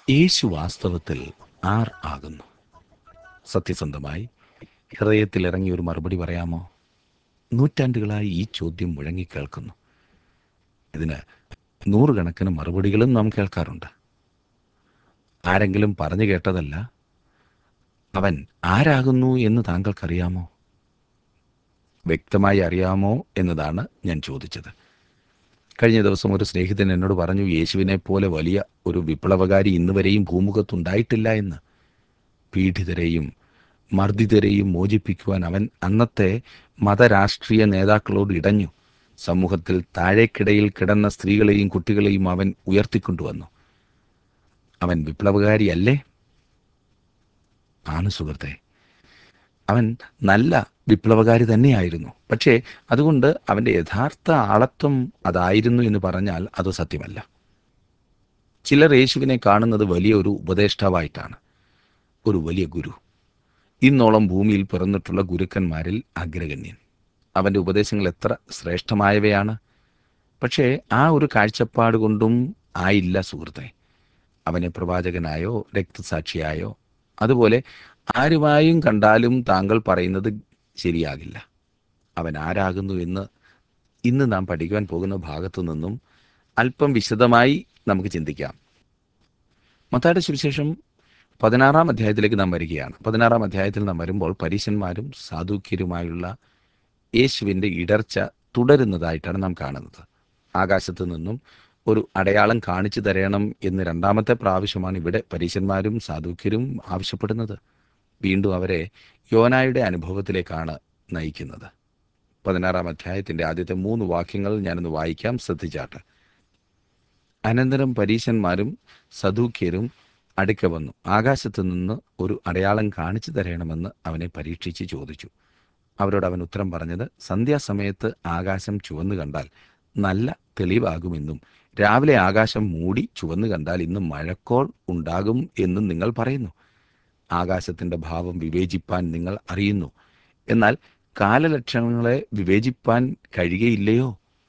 യേശു വാസ്തവത്തിൽ ആർ ആകുന്നു സത്യസന്ധമായി ഹൃദയത്തിൽ ഇറങ്ങി ഒരു മറുപടി പറയാമോ നൂറ്റാണ്ടുകളായി ഈ ചോദ്യം മുഴങ്ങിക്കേൾക്കുന്നു ഇതിന് നൂറുകണക്കിന് മറുപടികളും നാം കേൾക്കാറുണ്ട് ആരെങ്കിലും പറഞ്ഞു കേട്ടതല്ല അവൻ ആരാകുന്നു എന്ന് താങ്കൾക്കറിയാമോ വ്യക്തമായി അറിയാമോ എന്നതാണ് ഞാൻ ചോദിച്ചത് കഴിഞ്ഞ ദിവസം ഒരു സ്നേഹിതൻ എന്നോട് പറഞ്ഞു യേശുവിനെ പോലെ വലിയ ഒരു വിപ്ലവകാരി ഇന്നുവരെയും ഭൂമുഖത്തുണ്ടായിട്ടില്ല എന്ന് പീഡിതരെയും മർദ്ദിതരെയും മോചിപ്പിക്കുവാൻ അവൻ അന്നത്തെ മതരാഷ്ട്രീയ നേതാക്കളോട് ഇടഞ്ഞു സമൂഹത്തിൽ താഴേക്കിടയിൽ കിടന്ന സ്ത്രീകളെയും കുട്ടികളെയും അവൻ ഉയർത്തിക്കൊണ്ടുവന്നു അവൻ വിപ്ലവകാരിയല്ലേ ആണ് സുഹൃത്തെ അവൻ നല്ല വിപ്ലവകാരി തന്നെയായിരുന്നു പക്ഷേ അതുകൊണ്ട് അവൻ്റെ യഥാർത്ഥ ആളത്വം അതായിരുന്നു എന്ന് പറഞ്ഞാൽ അത് സത്യമല്ല ചിലർ യേശുവിനെ കാണുന്നത് വലിയ ഒരു ഉപദേഷ്ടാവായിട്ടാണ് ഒരു വലിയ ഗുരു ഇന്നോളം ഭൂമിയിൽ പിറന്നിട്ടുള്ള ഗുരുക്കന്മാരിൽ അഗ്രഗണ്യൻ അവൻ്റെ ഉപദേശങ്ങൾ എത്ര ശ്രേഷ്ഠമായവയാണ് പക്ഷേ ആ ഒരു കാഴ്ചപ്പാട് കൊണ്ടും ആയില്ല സുഹൃത്തെ അവനെ പ്രവാചകനായോ രക്തസാക്ഷിയായോ അതുപോലെ ആരുമായും കണ്ടാലും താങ്കൾ പറയുന്നത് ശരിയാകില്ല അവൻ ആരാകുന്നു എന്ന് ഇന്ന് നാം പഠിക്കുവാൻ പോകുന്ന ഭാഗത്തു നിന്നും അല്പം വിശദമായി നമുക്ക് ചിന്തിക്കാം മത്തായുടെ സുവിശേഷം പതിനാറാം അധ്യായത്തിലേക്ക് നാം വരികയാണ് പതിനാറാം അധ്യായത്തിൽ നാം വരുമ്പോൾ പരീശന്മാരും സാധുക്യരുമായുള്ള യേശുവിൻ്റെ ഇടർച്ച തുടരുന്നതായിട്ടാണ് നാം കാണുന്നത് ആകാശത്ത് നിന്നും ഒരു അടയാളം കാണിച്ചു തരണം എന്ന് രണ്ടാമത്തെ പ്രാവശ്യമാണ് ഇവിടെ പരീശന്മാരും സാധുക്യരും ആവശ്യപ്പെടുന്നത് വീണ്ടും അവരെ യോനായുടെ അനുഭവത്തിലേക്കാണ് നയിക്കുന്നത് പതിനാറാം അധ്യായത്തിന്റെ ആദ്യത്തെ മൂന്ന് വാക്യങ്ങൾ ഞാനൊന്ന് വായിക്കാം ശ്രദ്ധിച്ചാട്ട് അനന്തരം പരീശന്മാരും സദൂക്യരും അടുക്ക വന്നു ആകാശത്തു നിന്ന് ഒരു അടയാളം കാണിച്ചു തരണമെന്ന് അവനെ പരീക്ഷിച്ച് ചോദിച്ചു അവരോട് അവൻ ഉത്തരം പറഞ്ഞത് സന്ധ്യാസമയത്ത് ആകാശം ചുവന്നു കണ്ടാൽ നല്ല തെളിവാകുമെന്നും രാവിലെ ആകാശം മൂടി ചുവന്നു കണ്ടാൽ ഇന്ന് മഴക്കോൾ ഉണ്ടാകും എന്നും നിങ്ങൾ പറയുന്നു ആകാശത്തിന്റെ ഭാവം വിവേചിപ്പാൻ നിങ്ങൾ അറിയുന്നു എന്നാൽ കാലലക്ഷണങ്ങളെ വിവേചിപ്പാൻ കഴിയുകയില്ലയോ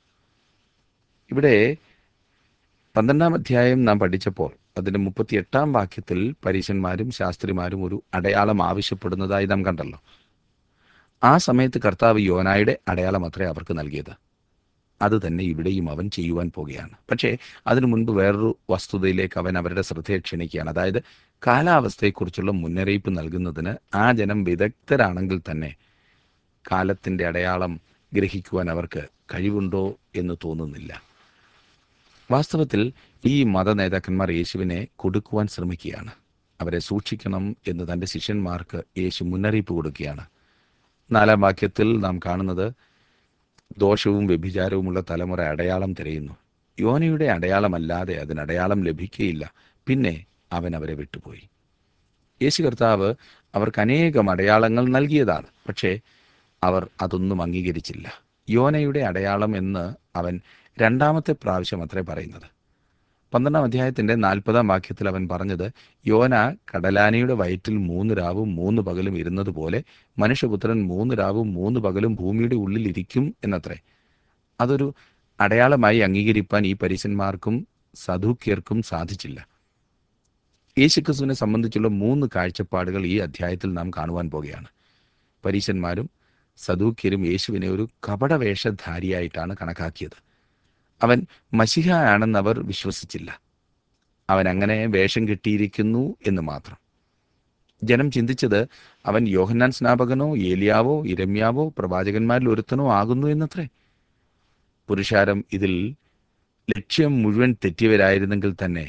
ഇവിടെ പന്ത്രണ്ടാം അധ്യായം നാം പഠിച്ചപ്പോൾ അതിന്റെ മുപ്പത്തി എട്ടാം വാക്യത്തിൽ പരീശന്മാരും ശാസ്ത്രിമാരും ഒരു അടയാളം ആവശ്യപ്പെടുന്നതായി നാം കണ്ടല്ലോ ആ സമയത്ത് കർത്താവ് യോനായുടെ അടയാളം അത്രേ അവർക്ക് നൽകിയത് അത് തന്നെ ഇവിടെയും അവൻ ചെയ്യുവാൻ പോകുകയാണ് പക്ഷേ അതിനു മുൻപ് വേറൊരു വസ്തുതയിലേക്ക് അവൻ അവരുടെ ശ്രദ്ധയെ ക്ഷണിക്കുകയാണ് അതായത് കാലാവസ്ഥയെക്കുറിച്ചുള്ള മുന്നറിയിപ്പ് നൽകുന്നതിന് ആ ജനം വിദഗ്ധരാണെങ്കിൽ തന്നെ കാലത്തിന്റെ അടയാളം ഗ്രഹിക്കുവാൻ അവർക്ക് കഴിവുണ്ടോ എന്ന് തോന്നുന്നില്ല വാസ്തവത്തിൽ ഈ മത നേതാക്കന്മാർ യേശുവിനെ കൊടുക്കുവാൻ ശ്രമിക്കുകയാണ് അവരെ സൂക്ഷിക്കണം എന്ന് തൻ്റെ ശിഷ്യന്മാർക്ക് യേശു മുന്നറിയിപ്പ് കൊടുക്കുകയാണ് നാലാം വാക്യത്തിൽ നാം കാണുന്നത് ദോഷവും വ്യഭിചാരവുമുള്ള തലമുറ അടയാളം തിരയുന്നു യോനയുടെ അടയാളമല്ലാതെ അതിന് അടയാളം ലഭിക്കുകയില്ല പിന്നെ അവൻ അവരെ വിട്ടുപോയി യേശു കർത്താവ് അവർക്ക് അനേകം അടയാളങ്ങൾ നൽകിയതാണ് പക്ഷേ അവർ അതൊന്നും അംഗീകരിച്ചില്ല യോനയുടെ അടയാളം എന്ന് അവൻ രണ്ടാമത്തെ പ്രാവശ്യം അത്രേ പറയുന്നത് പന്ത്രണ്ടാം അധ്യായത്തിന്റെ നാൽപ്പതാം വാക്യത്തിൽ അവൻ പറഞ്ഞത് യോന കടലാനയുടെ വയറ്റിൽ മൂന്ന് രാവും മൂന്ന് പകലും ഇരുന്നത് പോലെ മനുഷ്യപുത്രൻ മൂന്ന് രാവും മൂന്ന് പകലും ഭൂമിയുടെ ഉള്ളിൽ ഇരിക്കും എന്നത്രേ അതൊരു അടയാളമായി അംഗീകരിപ്പാൻ ഈ പരീശന്മാർക്കും സദൂക്യർക്കും സാധിച്ചില്ല യേശുക്രിസ്തുവിനെ സംബന്ധിച്ചുള്ള മൂന്ന് കാഴ്ചപ്പാടുകൾ ഈ അധ്യായത്തിൽ നാം കാണുവാൻ പോകുകയാണ് പരീശന്മാരും സദൂക്യരും യേശുവിനെ ഒരു കപടവേഷധാരിയായിട്ടാണ് കണക്കാക്കിയത് അവൻ മഷിഹ ആണെന്ന് അവർ വിശ്വസിച്ചില്ല അവൻ അങ്ങനെ വേഷം കെട്ടിയിരിക്കുന്നു എന്ന് മാത്രം ജനം ചിന്തിച്ചത് അവൻ യോഹന്നാൻ സ്നാപകനോ ഏലിയാവോ ഇരമ്യാവോ പ്രവാചകന്മാരിൽ ഒരുത്തനോ ആകുന്നു എന്നത്രേ പുരുഷാരം ഇതിൽ ലക്ഷ്യം മുഴുവൻ തെറ്റിയവരായിരുന്നെങ്കിൽ തന്നെ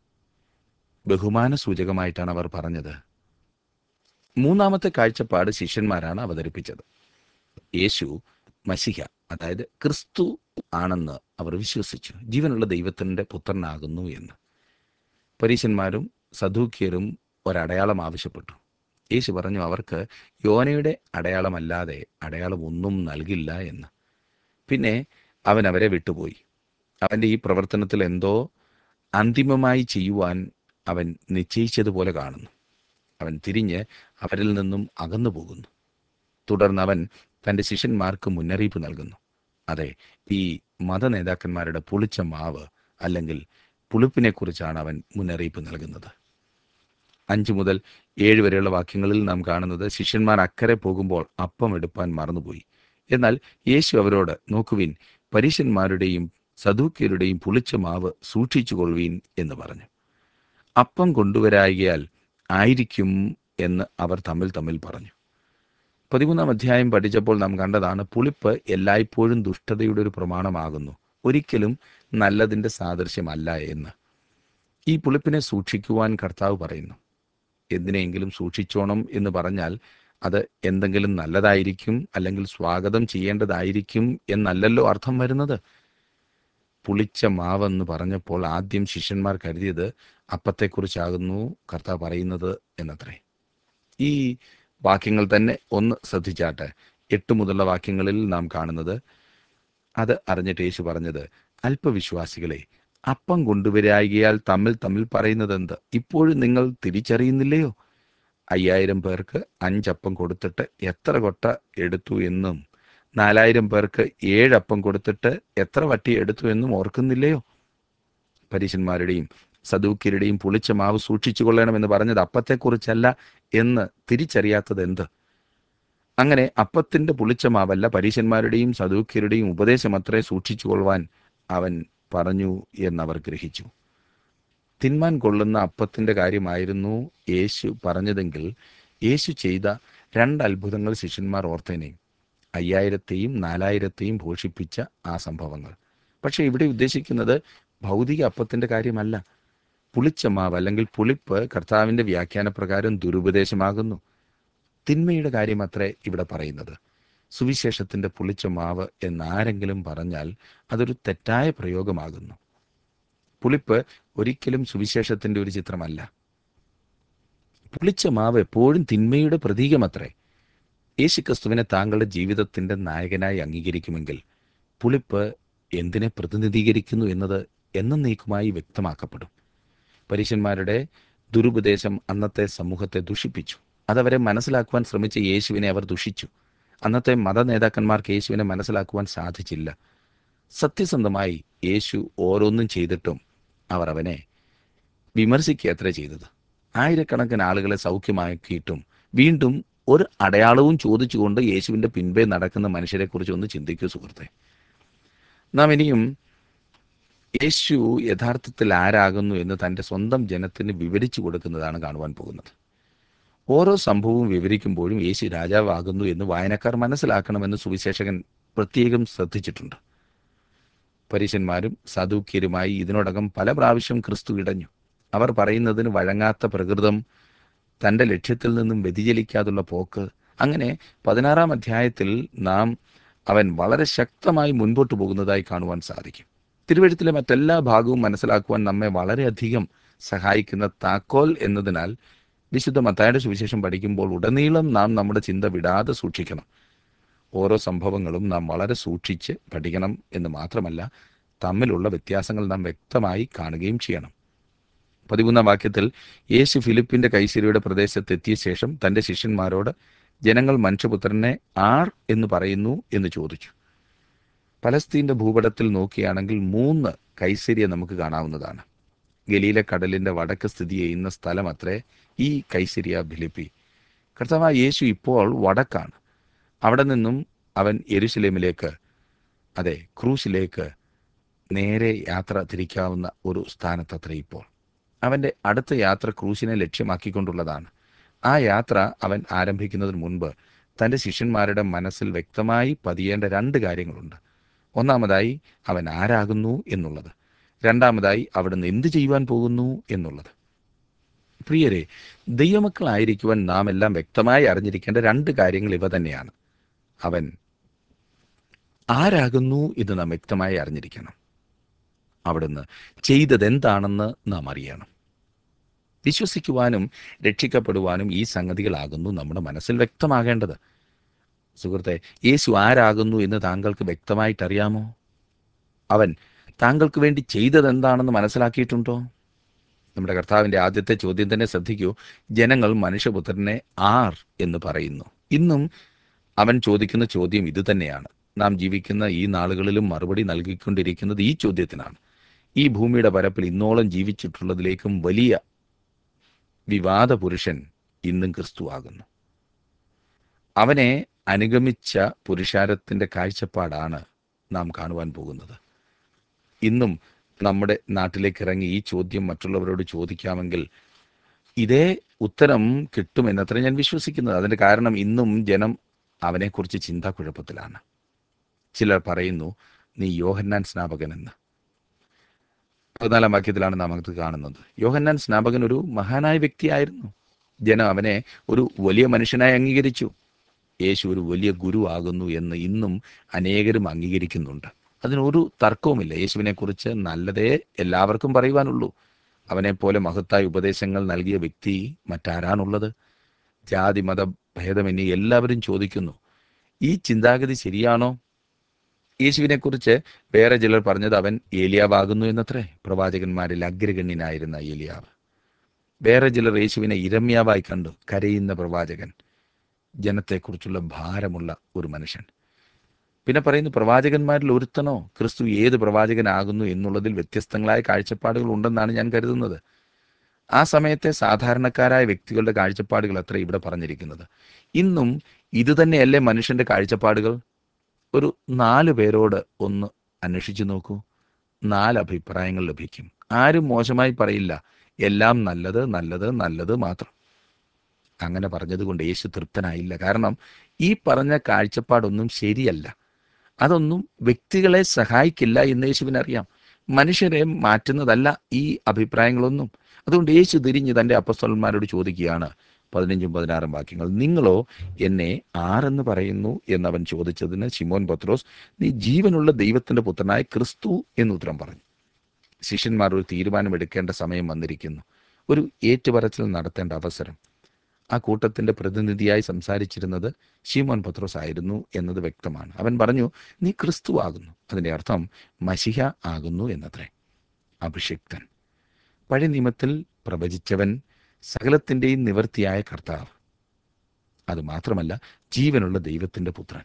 ബഹുമാന സൂചകമായിട്ടാണ് അവർ പറഞ്ഞത് മൂന്നാമത്തെ കാഴ്ചപ്പാട് ശിഷ്യന്മാരാണ് അവതരിപ്പിച്ചത് യേശു മസിഹ അതായത് ക്രിസ്തു ആണെന്ന് അവർ വിശ്വസിച്ചു ജീവനുള്ള ദൈവത്തിൻ്റെ പുത്രനാകുന്നു എന്ന് പരീശന്മാരും സദൂക്യരും ഒരടയാളം ആവശ്യപ്പെട്ടു യേശു പറഞ്ഞു അവർക്ക് യോനയുടെ അടയാളമല്ലാതെ അടയാളം ഒന്നും നൽകില്ല എന്ന് പിന്നെ അവൻ അവരെ വിട്ടുപോയി അവൻ്റെ ഈ പ്രവർത്തനത്തിൽ എന്തോ അന്തിമമായി ചെയ്യുവാൻ അവൻ നിശ്ചയിച്ചതുപോലെ കാണുന്നു അവൻ തിരിഞ്ഞ് അവരിൽ നിന്നും അകന്നു പോകുന്നു തുടർന്ന് അവൻ തൻ്റെ ശിഷ്യന്മാർക്ക് മുന്നറിയിപ്പ് നൽകുന്നു അതെ ഈ മത നേതാക്കന്മാരുടെ പുളിച്ച മാവ് അല്ലെങ്കിൽ പുളിപ്പിനെക്കുറിച്ചാണ് അവൻ മുന്നറിയിപ്പ് നൽകുന്നത് അഞ്ച് മുതൽ ഏഴ് വരെയുള്ള വാക്യങ്ങളിൽ നാം കാണുന്നത് ശിഷ്യന്മാർ അക്കരെ പോകുമ്പോൾ അപ്പം എടുപ്പാൻ മറന്നുപോയി എന്നാൽ യേശു അവരോട് നോക്കുവിൻ പരീശന്മാരുടെയും സദൂക്യരുടെയും പുളിച്ച മാവ് സൂക്ഷിച്ചു കൊള്ളുവീൻ എന്ന് പറഞ്ഞു അപ്പം കൊണ്ടുവരായികയാൽ ആയിരിക്കും എന്ന് അവർ തമ്മിൽ തമ്മിൽ പറഞ്ഞു പതിമൂന്നാം അധ്യായം പഠിച്ചപ്പോൾ നാം കണ്ടതാണ് പുളിപ്പ് എല്ലായ്പ്പോഴും ദുഷ്ടതയുടെ ഒരു പ്രമാണമാകുന്നു ഒരിക്കലും നല്ലതിൻ്റെ സാദൃശ്യമല്ല എന്ന് ഈ പുളിപ്പിനെ സൂക്ഷിക്കുവാൻ കർത്താവ് പറയുന്നു എന്തിനെങ്കിലും സൂക്ഷിച്ചോണം എന്ന് പറഞ്ഞാൽ അത് എന്തെങ്കിലും നല്ലതായിരിക്കും അല്ലെങ്കിൽ സ്വാഗതം ചെയ്യേണ്ടതായിരിക്കും എന്നല്ലല്ലോ അർത്ഥം വരുന്നത് പുളിച്ച മാവെന്ന് പറഞ്ഞപ്പോൾ ആദ്യം ശിഷ്യന്മാർ കരുതിയത് അപ്പത്തെക്കുറിച്ചാകുന്നു കർത്താവ് പറയുന്നത് എന്നത്രേ ഈ വാക്യങ്ങൾ തന്നെ ഒന്ന് ശ്രദ്ധിച്ചാട്ടെ എട്ട് മുതലുള്ള വാക്യങ്ങളിൽ നാം കാണുന്നത് അത് അറിഞ്ഞിട്ട് യേശു പറഞ്ഞത് അല്പവിശ്വാസികളെ അപ്പം കൊണ്ടുവരായികയാൽ തമ്മിൽ തമ്മിൽ പറയുന്നത് എന്ത് ഇപ്പോഴും നിങ്ങൾ തിരിച്ചറിയുന്നില്ലയോ അയ്യായിരം പേർക്ക് അഞ്ചപ്പം കൊടുത്തിട്ട് എത്ര കൊട്ട എടുത്തു എന്നും നാലായിരം പേർക്ക് ഏഴപ്പം കൊടുത്തിട്ട് എത്ര വട്ടി എടുത്തു എന്നും ഓർക്കുന്നില്ലയോ പരീശന്മാരുടെയും സദൂക്യരുടെയും പുളിച്ച മാവ് സൂക്ഷിച്ചു കൊള്ളണമെന്ന് പറഞ്ഞത് അപ്പത്തെക്കുറിച്ചല്ല എന്ന് തിരിച്ചറിയാത്തത് എന്ത് അങ്ങനെ അപ്പത്തിന്റെ പുളിച്ച മാവല്ല പരീശന്മാരുടെയും സദൂക്യരുടെയും ഉപദേശം അത്രേ സൂക്ഷിച്ചു കൊള്ളുവാൻ അവൻ പറഞ്ഞു എന്നവർ ഗ്രഹിച്ചു തിന്മാൻ കൊള്ളുന്ന അപ്പത്തിന്റെ കാര്യമായിരുന്നു യേശു പറഞ്ഞതെങ്കിൽ യേശു ചെയ്ത രണ്ട് അത്ഭുതങ്ങൾ ശിഷ്യന്മാർ ഓർത്തേനെ അയ്യായിരത്തെയും നാലായിരത്തെയും പോഷിപ്പിച്ച ആ സംഭവങ്ങൾ പക്ഷേ ഇവിടെ ഉദ്ദേശിക്കുന്നത് ഭൗതിക അപ്പത്തിന്റെ കാര്യമല്ല പുളിച്ച മാവ് അല്ലെങ്കിൽ പുളിപ്പ് കർത്താവിന്റെ വ്യാഖ്യാനപ്രകാരം ദുരുപദേശമാകുന്നു തിന്മയുടെ കാര്യമത്രേ ഇവിടെ പറയുന്നത് സുവിശേഷത്തിന്റെ പുളിച്ച മാവ് എന്നാരെങ്കിലും പറഞ്ഞാൽ അതൊരു തെറ്റായ പ്രയോഗമാകുന്നു പുളിപ്പ് ഒരിക്കലും സുവിശേഷത്തിന്റെ ഒരു ചിത്രമല്ല പുളിച്ച മാവ് എപ്പോഴും തിന്മയുടെ പ്രതീകമത്രേ യേശുക്രിസ്തുവിനെ താങ്കളുടെ ജീവിതത്തിന്റെ നായകനായി അംഗീകരിക്കുമെങ്കിൽ പുളിപ്പ് എന്തിനെ പ്രതിനിധീകരിക്കുന്നു എന്നത് എന്നേക്കുമായി വ്യക്തമാക്കപ്പെടും പരീശന്മാരുടെ ദുരുപദേശം അന്നത്തെ സമൂഹത്തെ ദുഷിപ്പിച്ചു അതവരെ മനസ്സിലാക്കുവാൻ ശ്രമിച്ച യേശുവിനെ അവർ ദുഷിച്ചു അന്നത്തെ മത നേതാക്കന്മാർക്ക് യേശുവിനെ മനസ്സിലാക്കുവാൻ സാധിച്ചില്ല സത്യസന്ധമായി യേശു ഓരോന്നും ചെയ്തിട്ടും അവർ അവനെ വിമർശിക്കുക അത്ര ചെയ്തത് ആയിരക്കണക്കിന് ആളുകളെ സൗഖ്യമാക്കിയിട്ടും വീണ്ടും ഒരു അടയാളവും ചോദിച്ചുകൊണ്ട് യേശുവിൻ്റെ പിൻപേ നടക്കുന്ന മനുഷ്യരെക്കുറിച്ച് ഒന്ന് ചിന്തിക്കൂ സുഹൃത്തെ നാം ഇനിയും യേശു യഥാർത്ഥത്തിൽ ആരാകുന്നു എന്ന് തൻ്റെ സ്വന്തം ജനത്തിന് വിവരിച്ചു കൊടുക്കുന്നതാണ് കാണുവാൻ പോകുന്നത് ഓരോ സംഭവവും വിവരിക്കുമ്പോഴും യേശു രാജാവാകുന്നു എന്ന് വായനക്കാർ മനസ്സിലാക്കണമെന്ന് സുവിശേഷകൻ പ്രത്യേകം ശ്രദ്ധിച്ചിട്ടുണ്ട് പരീശന്മാരും സദൂക്യരുമായി ഇതിനോടകം പല പ്രാവശ്യം ക്രിസ്തു ഇടഞ്ഞു അവർ പറയുന്നതിന് വഴങ്ങാത്ത പ്രകൃതം തൻ്റെ ലക്ഷ്യത്തിൽ നിന്നും വ്യതിചലിക്കാതുള്ള പോക്ക് അങ്ങനെ പതിനാറാം അധ്യായത്തിൽ നാം അവൻ വളരെ ശക്തമായി മുൻപോട്ട് പോകുന്നതായി കാണുവാൻ സാധിക്കും തിരുവഴുത്തിലെ മറ്റെല്ലാ ഭാഗവും മനസ്സിലാക്കുവാൻ നമ്മെ വളരെയധികം സഹായിക്കുന്ന താക്കോൽ എന്നതിനാൽ വിശുദ്ധ മത്തായുടെ സുവിശേഷം പഠിക്കുമ്പോൾ ഉടനീളം നാം നമ്മുടെ ചിന്ത വിടാതെ സൂക്ഷിക്കണം ഓരോ സംഭവങ്ങളും നാം വളരെ സൂക്ഷിച്ച് പഠിക്കണം എന്ന് മാത്രമല്ല തമ്മിലുള്ള വ്യത്യാസങ്ങൾ നാം വ്യക്തമായി കാണുകയും ചെയ്യണം പതിമൂന്നാം വാക്യത്തിൽ യേശു ഫിലിപ്പിന്റെ കൈശരിയുടെ പ്രദേശത്തെത്തിയ ശേഷം തന്റെ ശിഷ്യന്മാരോട് ജനങ്ങൾ മനുഷ്യപുത്രനെ ആർ എന്ന് പറയുന്നു എന്ന് ചോദിച്ചു പലസ്തീന്റെ ഭൂപടത്തിൽ നോക്കുകയാണെങ്കിൽ മൂന്ന് കൈസരിയെ നമുക്ക് കാണാവുന്നതാണ് ഗലീല കടലിന്റെ വടക്ക് സ്ഥിതി ചെയ്യുന്ന സ്ഥലം അത്രേ ഈ കൈസരിയ ഫിലിപ്പി കർത്താവായ യേശു ഇപ്പോൾ വടക്കാണ് അവിടെ നിന്നും അവൻ യെരുശലേമിലേക്ക് അതെ ക്രൂശിലേക്ക് നേരെ യാത്ര തിരിക്കാവുന്ന ഒരു സ്ഥാനത്തത്ര ഇപ്പോൾ അവൻ്റെ അടുത്ത യാത്ര ക്രൂശിനെ ലക്ഷ്യമാക്കിക്കൊണ്ടുള്ളതാണ് ആ യാത്ര അവൻ ആരംഭിക്കുന്നതിന് മുൻപ് തൻ്റെ ശിഷ്യന്മാരുടെ മനസ്സിൽ വ്യക്തമായി പതിയേണ്ട രണ്ട് കാര്യങ്ങളുണ്ട് ഒന്നാമതായി അവൻ ആരാകുന്നു എന്നുള്ളത് രണ്ടാമതായി അവിടുന്ന് എന്ത് ചെയ്യുവാൻ പോകുന്നു എന്നുള്ളത് പ്രിയരെ ദൈവമക്കളായിരിക്കുവാൻ നാം എല്ലാം വ്യക്തമായി അറിഞ്ഞിരിക്കേണ്ട രണ്ട് കാര്യങ്ങൾ ഇവ തന്നെയാണ് അവൻ ആരാകുന്നു എന്ന് നാം വ്യക്തമായി അറിഞ്ഞിരിക്കണം അവിടുന്ന് ചെയ്തതെന്താണെന്ന് നാം അറിയണം വിശ്വസിക്കുവാനും രക്ഷിക്കപ്പെടുവാനും ഈ സംഗതികളാകുന്നു നമ്മുടെ മനസ്സിൽ വ്യക്തമാകേണ്ടത് സുഹൃത്തെ യേശു ആരാകുന്നു എന്ന് താങ്കൾക്ക് വ്യക്തമായിട്ട് അറിയാമോ അവൻ താങ്കൾക്ക് വേണ്ടി ചെയ്തതെന്താണെന്ന് മനസ്സിലാക്കിയിട്ടുണ്ടോ നമ്മുടെ കർത്താവിൻ്റെ ആദ്യത്തെ ചോദ്യം തന്നെ ശ്രദ്ധിക്കൂ ജനങ്ങൾ മനുഷ്യപുത്രനെ ആർ എന്ന് പറയുന്നു ഇന്നും അവൻ ചോദിക്കുന്ന ചോദ്യം ഇതുതന്നെയാണ് നാം ജീവിക്കുന്ന ഈ നാളുകളിലും മറുപടി നൽകിക്കൊണ്ടിരിക്കുന്നത് ഈ ചോദ്യത്തിനാണ് ഈ ഭൂമിയുടെ പരപ്പിൽ ഇന്നോളം ജീവിച്ചിട്ടുള്ളതിലേക്കും വലിയ വിവാദ പുരുഷൻ ഇന്നും ക്രിസ്തു ആകുന്നു അവനെ അനുഗമിച്ച പുരുഷാരത്തിന്റെ കാഴ്ചപ്പാടാണ് നാം കാണുവാൻ പോകുന്നത് ഇന്നും നമ്മുടെ നാട്ടിലേക്ക് ഇറങ്ങി ഈ ചോദ്യം മറ്റുള്ളവരോട് ചോദിക്കാമെങ്കിൽ ഇതേ ഉത്തരം കിട്ടുമെന്നത്ര ഞാൻ വിശ്വസിക്കുന്നത് അതിന്റെ കാരണം ഇന്നും ജനം അവനെക്കുറിച്ച് ചിന്താക്കുഴപ്പത്തിലാണ് ചിലർ പറയുന്നു നീ യോഹന്നാൻ സ്നാപകൻ എന്ന് പതിനാലാം വാക്യത്തിലാണ് നാം അത് കാണുന്നത് യോഹന്നാൻ സ്നാപകൻ ഒരു മഹാനായ വ്യക്തിയായിരുന്നു ജനം അവനെ ഒരു വലിയ മനുഷ്യനായി അംഗീകരിച്ചു യേശു ഒരു വലിയ ഗുരു ആകുന്നു എന്ന് ഇന്നും അനേകരും അംഗീകരിക്കുന്നുണ്ട് അതിനൊരു തർക്കവുമില്ല യേശുവിനെ കുറിച്ച് നല്ലതേ എല്ലാവർക്കും പറയുവാനുള്ളൂ അവനെപ്പോലെ മഹത്തായ ഉപദേശങ്ങൾ നൽകിയ വ്യക്തി മറ്റാരാണുള്ളത് ജാതി മത ഭേദമെന്നി എല്ലാവരും ചോദിക്കുന്നു ഈ ചിന്താഗതി ശരിയാണോ യേശുവിനെ കുറിച്ച് വേറെ ചിലർ പറഞ്ഞത് അവൻ ഏലിയാവാകുന്നു എന്നത്രേ പ്രവാചകന്മാരിൽ അഗ്രഗണ്യനായിരുന്ന ഏലിയാവ് വേറെ ചിലർ യേശുവിനെ ഇരമ്യാവായി കണ്ടു കരയുന്ന പ്രവാചകൻ ജനത്തെക്കുറിച്ചുള്ള ഭാരമുള്ള ഒരു മനുഷ്യൻ പിന്നെ പറയുന്നു പ്രവാചകന്മാരിൽ ഒരുത്തനോ ക്രിസ്തു ഏത് പ്രവാചകനാകുന്നു എന്നുള്ളതിൽ വ്യത്യസ്തങ്ങളായ കാഴ്ചപ്പാടുകൾ ഉണ്ടെന്നാണ് ഞാൻ കരുതുന്നത് ആ സമയത്തെ സാധാരണക്കാരായ വ്യക്തികളുടെ കാഴ്ചപ്പാടുകൾ അത്ര ഇവിടെ പറഞ്ഞിരിക്കുന്നത് ഇന്നും ഇതുതന്നെയല്ലേ മനുഷ്യന്റെ കാഴ്ചപ്പാടുകൾ ഒരു നാല് പേരോട് ഒന്ന് അന്വേഷിച്ചു നോക്കൂ നാല് അഭിപ്രായങ്ങൾ ലഭിക്കും ആരും മോശമായി പറയില്ല എല്ലാം നല്ലത് നല്ലത് നല്ലത് മാത്രം അങ്ങനെ പറഞ്ഞതുകൊണ്ട് യേശു തൃപ്തനായില്ല കാരണം ഈ പറഞ്ഞ കാഴ്ചപ്പാടൊന്നും ശരിയല്ല അതൊന്നും വ്യക്തികളെ സഹായിക്കില്ല എന്ന് യേശുവിനറിയാം മനുഷ്യരെ മാറ്റുന്നതല്ല ഈ അഭിപ്രായങ്ങളൊന്നും അതുകൊണ്ട് യേശു തിരിഞ്ഞ് തൻ്റെ അപ്പസ്തലന്മാരോട് ചോദിക്കുകയാണ് പതിനഞ്ചും പതിനാറും വാക്യങ്ങൾ നിങ്ങളോ എന്നെ ആരെന്ന് പറയുന്നു എന്നവൻ ചോദിച്ചതിന് ശിമോൻ പത്രോസ് നീ ജീവനുള്ള ദൈവത്തിന്റെ പുത്രനായ ക്രിസ്തു എന്ന് ഉത്തരം പറഞ്ഞു ശിഷ്യന്മാർ ഒരു തീരുമാനമെടുക്കേണ്ട സമയം വന്നിരിക്കുന്നു ഒരു ഏറ്റുപറച്ചിൽ നടത്തേണ്ട അവസരം ആ കൂട്ടത്തിന്റെ പ്രതിനിധിയായി സംസാരിച്ചിരുന്നത് ഷീമോൻ പത്രോസ് ആയിരുന്നു എന്നത് വ്യക്തമാണ് അവൻ പറഞ്ഞു നീ ക്രിസ്തു ആകുന്നു അതിന്റെ അർത്ഥം മഷിഹ ആകുന്നു എന്നത്രേ അഭിഷിക്തൻ പഴയ നിയമത്തിൽ പ്രവചിച്ചവൻ സകലത്തിൻ്റെയും നിവൃത്തിയായ കർത്താവ് അത് മാത്രമല്ല ജീവനുള്ള ദൈവത്തിന്റെ പുത്രൻ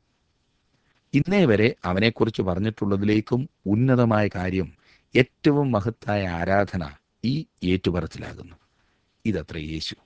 ഇന്നേ വരെ അവനെക്കുറിച്ച് പറഞ്ഞിട്ടുള്ളതിലേക്കും ഉന്നതമായ കാര്യം ഏറ്റവും മഹത്തായ ആരാധന ഈ ഏറ്റുപറച്ചിലാകുന്നു ഇതത്ര യേശു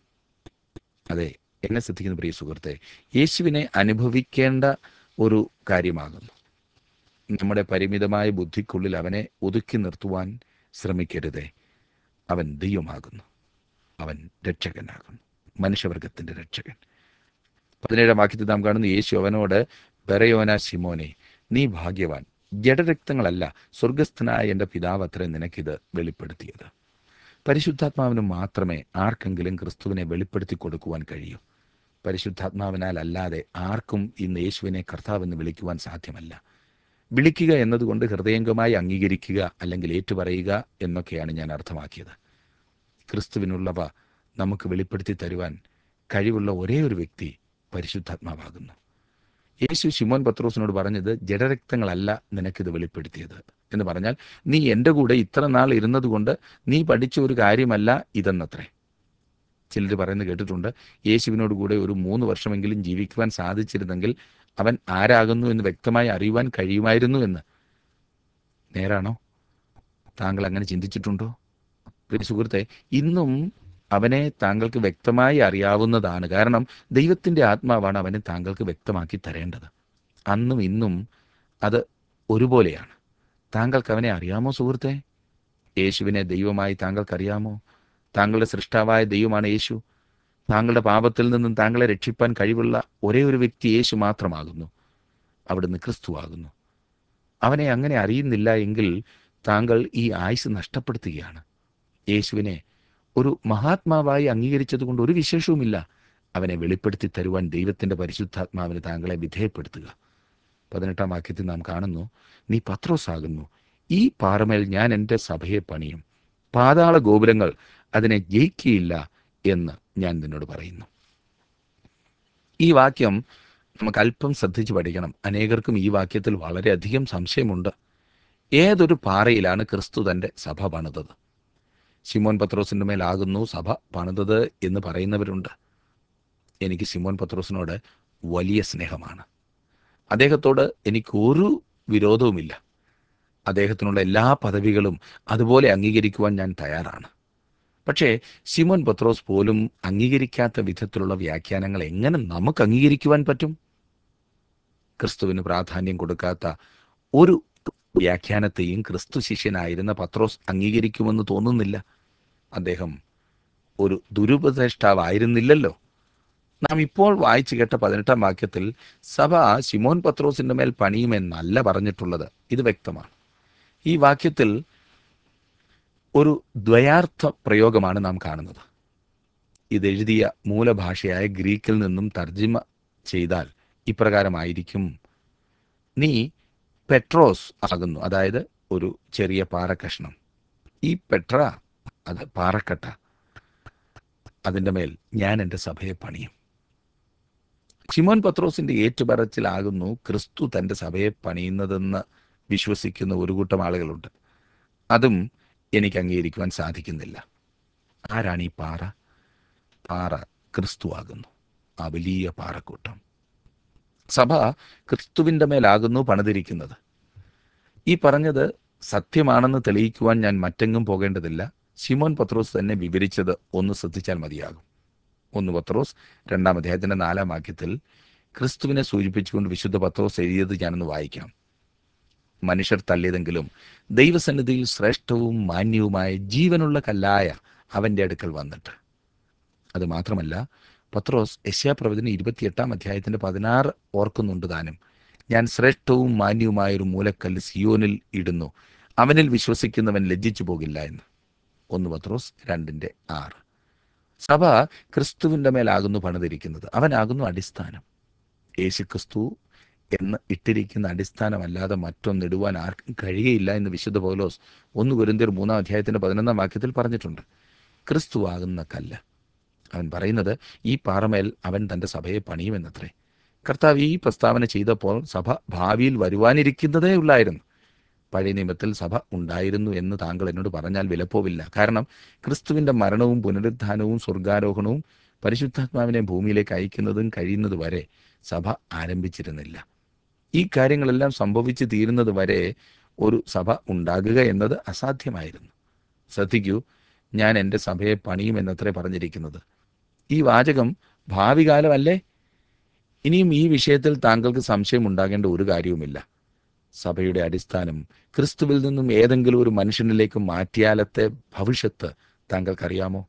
അതെ എന്നെ ശ്രദ്ധിക്കുന്ന പ്രിയ സുഹൃത്തെ യേശുവിനെ അനുഭവിക്കേണ്ട ഒരു കാര്യമാകുന്നു നമ്മുടെ പരിമിതമായ ബുദ്ധിക്കുള്ളിൽ അവനെ ഒതുക്കി നിർത്തുവാൻ ശ്രമിക്കരുതേ അവൻ ദൈവമാകുന്നു അവൻ രക്ഷകനാകുന്നു മനുഷ്യവർഗത്തിന്റെ രക്ഷകൻ പതിനേഴാം വാക്യത്തിൽ നാം കാണുന്നു യേശു അവനോട് ബെറയോന ശിമോനെ നീ ഭാഗ്യവാൻ ജഡരക്തങ്ങളല്ല സ്വർഗസ്ഥനായ എൻ്റെ പിതാവ് അത്ര നിനക്കിത് വെളിപ്പെടുത്തിയത് പരിശുദ്ധാത്മാവിന് മാത്രമേ ആർക്കെങ്കിലും ക്രിസ്തുവിനെ വെളിപ്പെടുത്തി കൊടുക്കുവാൻ കഴിയൂ പരിശുദ്ധാത്മാവിനാൽ അല്ലാതെ ആർക്കും ഇന്ന് യേശുവിനെ കർത്താവെന്ന് വിളിക്കുവാൻ സാധ്യമല്ല വിളിക്കുക എന്നതുകൊണ്ട് ഹൃദയംഗമായി അംഗീകരിക്കുക അല്ലെങ്കിൽ ഏറ്റുപറയുക എന്നൊക്കെയാണ് ഞാൻ അർത്ഥമാക്കിയത് ക്രിസ്തുവിനുള്ളവ നമുക്ക് വെളിപ്പെടുത്തി തരുവാൻ കഴിവുള്ള ഒരേ ഒരു വ്യക്തി പരിശുദ്ധാത്മാവാകുന്നു യേശു ശിമോൻ പത്രോസിനോട് പറഞ്ഞത് ജഡരക്തങ്ങളല്ല നിനക്കിത് വെളിപ്പെടുത്തിയത് എന്ന് പറഞ്ഞാൽ നീ എൻ്റെ കൂടെ ഇത്ര നാൾ ഇരുന്നത് കൊണ്ട് നീ പഠിച്ച ഒരു കാര്യമല്ല ഇതെന്നത്രേ ചിലർ പറയുന്നത് കേട്ടിട്ടുണ്ട് യേശുവിനോട് കൂടെ ഒരു മൂന്ന് വർഷമെങ്കിലും ജീവിക്കുവാൻ സാധിച്ചിരുന്നെങ്കിൽ അവൻ ആരാകുന്നു എന്ന് വ്യക്തമായി അറിയുവാൻ കഴിയുമായിരുന്നു എന്ന് നേരാണോ താങ്കൾ അങ്ങനെ ചിന്തിച്ചിട്ടുണ്ടോ പ്രിയ സുഹൃത്തെ ഇന്നും അവനെ താങ്കൾക്ക് വ്യക്തമായി അറിയാവുന്നതാണ് കാരണം ദൈവത്തിന്റെ ആത്മാവാണ് അവനെ താങ്കൾക്ക് വ്യക്തമാക്കി തരേണ്ടത് അന്നും ഇന്നും അത് ഒരുപോലെയാണ് താങ്കൾക്ക് അവനെ അറിയാമോ സുഹൃത്തെ യേശുവിനെ ദൈവമായി താങ്കൾക്കറിയാമോ താങ്കളുടെ സൃഷ്ടാവായ ദൈവമാണ് യേശു താങ്കളുടെ പാപത്തിൽ നിന്നും താങ്കളെ രക്ഷിപ്പാൻ കഴിവുള്ള ഒരേ ഒരു വ്യക്തി യേശു മാത്രമാകുന്നു അവിടുന്ന് ക്രിസ്തുവാകുന്നു അവനെ അങ്ങനെ അറിയുന്നില്ല എങ്കിൽ താങ്കൾ ഈ ആയുസ് നഷ്ടപ്പെടുത്തുകയാണ് യേശുവിനെ ഒരു മഹാത്മാവായി അംഗീകരിച്ചതുകൊണ്ട് ഒരു വിശേഷവുമില്ല അവനെ വെളിപ്പെടുത്തി തരുവാൻ ദൈവത്തിന്റെ പരിശുദ്ധാത്മാവിന് താങ്കളെ വിധേയപ്പെടുത്തുക പതിനെട്ടാം വാക്യത്തിൽ നാം കാണുന്നു നീ പത്രോസാകുന്നു ഈ പാറമേൽ ഞാൻ എൻ്റെ സഭയെ പണിയും പാതാള ഗോപുരങ്ങൾ അതിനെ ജയിക്കുകയില്ല എന്ന് ഞാൻ നിന്നോട് പറയുന്നു ഈ വാക്യം നമുക്ക് അല്പം ശ്രദ്ധിച്ച് പഠിക്കണം അനേകർക്കും ഈ വാക്യത്തിൽ വളരെയധികം സംശയമുണ്ട് ഏതൊരു പാറയിലാണ് ക്രിസ്തു തൻ്റെ സഭ പണിതത് ശിമോൻ പത്രോസിൻ്റെ മേലാകുന്നു സഭ പണിതത് എന്ന് പറയുന്നവരുണ്ട് എനിക്ക് ശിമോൻ പത്രോസിനോട് വലിയ സ്നേഹമാണ് അദ്ദേഹത്തോട് എനിക്ക് ഒരു വിരോധവുമില്ല അദ്ദേഹത്തിനുള്ള എല്ലാ പദവികളും അതുപോലെ അംഗീകരിക്കുവാൻ ഞാൻ തയ്യാറാണ് പക്ഷേ ശിമോൻ പത്രോസ് പോലും അംഗീകരിക്കാത്ത വിധത്തിലുള്ള വ്യാഖ്യാനങ്ങൾ എങ്ങനെ നമുക്ക് അംഗീകരിക്കുവാൻ പറ്റും ക്രിസ്തുവിന് പ്രാധാന്യം കൊടുക്കാത്ത ഒരു വ്യാഖ്യാനത്തെയും ക്രിസ്തു ശിഷ്യനായിരുന്ന പത്രോസ് അംഗീകരിക്കുമെന്ന് തോന്നുന്നില്ല അദ്ദേഹം ഒരു ദുരുപദേഷ്ടാവായിരുന്നില്ലല്ലോ നാം ഇപ്പോൾ വായിച്ചു കേട്ട പതിനെട്ടാം വാക്യത്തിൽ സഭ ശിമോൻ പത്രോസിന്റെ മേൽ പണിയുമെന്നല്ല പറഞ്ഞിട്ടുള്ളത് ഇത് വ്യക്തമാണ് ഈ വാക്യത്തിൽ ഒരു ദ്വയാർത്ഥ പ്രയോഗമാണ് നാം കാണുന്നത് ഇതെഴുതിയ മൂലഭാഷയായ ഗ്രീക്കിൽ നിന്നും തർജിമ ചെയ്താൽ ഇപ്രകാരമായിരിക്കും നീ പെട്രോസ് ആകുന്നു അതായത് ഒരു ചെറിയ പാറക്കഷ്ണം ഈ പെട്ര അത് പാറക്കട്ട അതിൻ്റെ മേൽ ഞാൻ എൻ്റെ സഭയെ പണിയും ഷിമോൻ പത്രോസിന്റെ ഏറ്റുപറച്ചിലാകുന്നു ക്രിസ്തു തൻ്റെ സഭയെ പണിയുന്നതെന്ന് വിശ്വസിക്കുന്ന ഒരു കൂട്ടം ആളുകളുണ്ട് അതും എനിക്ക് അംഗീകരിക്കുവാൻ സാധിക്കുന്നില്ല ആരാണ് ഈ പാറ പാറ ക്രിസ്തു ആകുന്നു ആ വലിയ പാറക്കൂട്ടം സഭ ക്രിസ്തുവിൻ്റെ മേലാകുന്നു പണിതിരിക്കുന്നത് ഈ പറഞ്ഞത് സത്യമാണെന്ന് തെളിയിക്കുവാൻ ഞാൻ മറ്റെങ്ങും പോകേണ്ടതില്ല ശിമോൻ പത്രോസ് തന്നെ വിവരിച്ചത് ഒന്ന് ശ്രദ്ധിച്ചാൽ മതിയാകും ഒന്ന് പത്രോസ് രണ്ടാം അധ്യായത്തിന്റെ നാലാം വാക്യത്തിൽ ക്രിസ്തുവിനെ സൂചിപ്പിച്ചുകൊണ്ട് വിശുദ്ധ പത്രോസ് എഴുതിയത് ഞാനൊന്ന് വായിക്കാം മനുഷ്യർ തള്ളിയതെങ്കിലും ദൈവസന്നിധിയിൽ ശ്രേഷ്ഠവും മാന്യവുമായ ജീവനുള്ള കല്ലായ അവന്റെ അടുക്കൽ വന്നിട്ട് അത് മാത്രമല്ല പത്രോസ് യശ്യാപ്രവചന ഇരുപത്തിയെട്ടാം അധ്യായത്തിന്റെ പതിനാറ് ഓർക്കുന്നുണ്ട് താനും ഞാൻ ശ്രേഷ്ഠവും മാന്യവുമായ ഒരു മൂലക്കല്ല് സിയോനിൽ ഇടുന്നു അവനിൽ വിശ്വസിക്കുന്നവൻ ലജ്ജിച്ചു പോകില്ല എന്ന് ഒന്ന് പത്രോസ് രണ്ടിന്റെ ആറ് സഭ ക്രിസ്തുവിന്റെ മേലാകുന്നു പണിതിരിക്കുന്നത് അവനാകുന്നു അടിസ്ഥാനം യേശു ക്രിസ്തു എന്ന് ഇട്ടിരിക്കുന്ന അടിസ്ഥാനമല്ലാതെ മറ്റൊന്നിടുവാൻ ആർക്കും കഴിയുകയില്ല എന്ന് വിശുദ്ധ പൗലോസ് ഒന്ന് കുരുന്തിയർ മൂന്നാം അധ്യായത്തിന്റെ പതിനൊന്നാം വാക്യത്തിൽ പറഞ്ഞിട്ടുണ്ട് ക്രിസ്തു ആകുന്ന കല്ല് അവൻ പറയുന്നത് ഈ പാറമേൽ അവൻ തന്റെ സഭയെ പണിയുമെന്നത്രേ കർത്താവ് ഈ പ്രസ്താവന ചെയ്തപ്പോൾ സഭ ഭാവിയിൽ വരുവാനിരിക്കുന്നതേ ഉള്ളായിരുന്നു പഴയ നിയമത്തിൽ സഭ ഉണ്ടായിരുന്നു എന്ന് താങ്കൾ എന്നോട് പറഞ്ഞാൽ വിലപ്പോവില്ല കാരണം ക്രിസ്തുവിന്റെ മരണവും പുനരുത്ഥാനവും സ്വർഗാരോഹണവും പരിശുദ്ധാത്മാവിനെ ഭൂമിയിലേക്ക് അയക്കുന്നതും കഴിയുന്നത് വരെ സഭ ആരംഭിച്ചിരുന്നില്ല ഈ കാര്യങ്ങളെല്ലാം സംഭവിച്ചു തീരുന്നത് വരെ ഒരു സഭ ഉണ്ടാകുക എന്നത് അസാധ്യമായിരുന്നു ശ്രദ്ധിക്കൂ ഞാൻ എൻ്റെ സഭയെ പണിയുമെന്നത്രേ പറഞ്ഞിരിക്കുന്നത് ഈ വാചകം ഭാവി കാലമല്ലേ ഇനിയും ഈ വിഷയത്തിൽ താങ്കൾക്ക് സംശയം ഉണ്ടാകേണ്ട ഒരു കാര്യവുമില്ല സഭയുടെ അടിസ്ഥാനം ക്രിസ്തുവിൽ നിന്നും ഏതെങ്കിലും ഒരു മനുഷ്യനിലേക്ക് മാറ്റിയാലത്തെ ഭവിഷ്യത്ത് താങ്കൾക്കറിയാമോ